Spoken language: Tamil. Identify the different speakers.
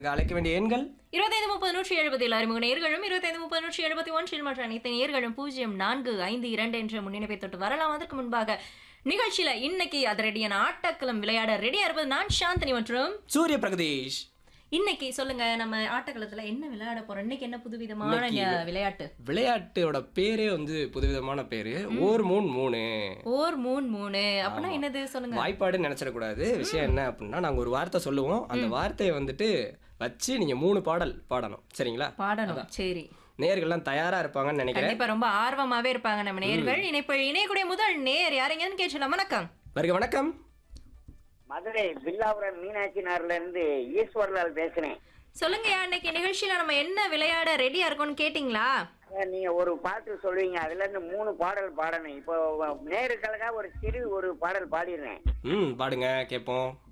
Speaker 1: அழைக்க வேண்டிய எண்கள்
Speaker 2: இருபத்தைந்து முப்பது நூற்றி எழுபதில் அறிமுக நேர்களும் இருபத்தைந்து முப்பது நூற்றி எழுபத்தி ஒன்றில் மற்ற அனைத்து நேர்களும் பூஜ்ஜியம் நான்கு ஐந்து இரண்டு என்ற முன்னிணைப்பை தொட்டு வரலாம் அதற்கு முன்பாக நிகழ்ச்சியில இன்னைக்கு அதிரடியான ஆட்டக்களம் விளையாட ரெடியா இருப்பது நான் சாந்தினி மற்றும்
Speaker 1: சூரிய பிரகதீஷ்
Speaker 2: இன்னைக்கு சொல்லுங்க நம்ம ஆட்டக்களத்துல என்ன விளையாட போறோம் இன்னைக்கு என்ன புதுவிதமான
Speaker 1: இன்னைக்கு
Speaker 2: ஞ- விளையாட்டு
Speaker 1: விளையாட்டோட பேரே வந்து புதுவிதமான பேரு ஓர் மூணு மூணு
Speaker 2: ஓர் மூணு மூணு அப்படின்னா என்னது சொல்லுங்க
Speaker 1: வாய்ப்பாடு நினைச்சிடக்கூடாது விஷயம் என்ன அப்படின்னா நாங்க ஒரு வார்த்தை சொல்லுவோம் அந்த வார்த்தையை வந்துட்டு வச்சு நீங்க மூணு பாடல் பாடணும் சரிங்களா
Speaker 2: பாடணும் சரி
Speaker 1: நேர்கள்லாம் தயாரா இருப்பாங்கன்னு நினைக்கிறேன்
Speaker 2: கண்டிப்பா ரொம்ப ஆர்வமாவே இருப்பாங்க நம்ம நேர்கள் இணைப்பு இணையக்கூடிய முதல் நேர் யாரைங்கன்னு கேட்கலாம் வணக்கம்
Speaker 1: வருக வணக்கம்
Speaker 3: மதுரை பில்லாபுரம் மீனாட்சி நகர்ல இருந்து ஈஸ்வரலால் பேசுறேன்
Speaker 2: சொல்லுங்க இன்னைக்கு நிகழ்ச்சியில நம்ம என்ன விளையாட ரெடியா இருக்கோம்னு கேட்டிங்களா
Speaker 3: அஹ் நீங்க ஒரு பாட்டு சொல்லுவீங்க அதுல இருந்து மூணு பாடல் பாடணும் இப்போ நேருக்களுக்காக ஒரு சிறு ஒரு பாடல் பாடிடுறேன்
Speaker 1: ம் பாடுங்க கேட்போம்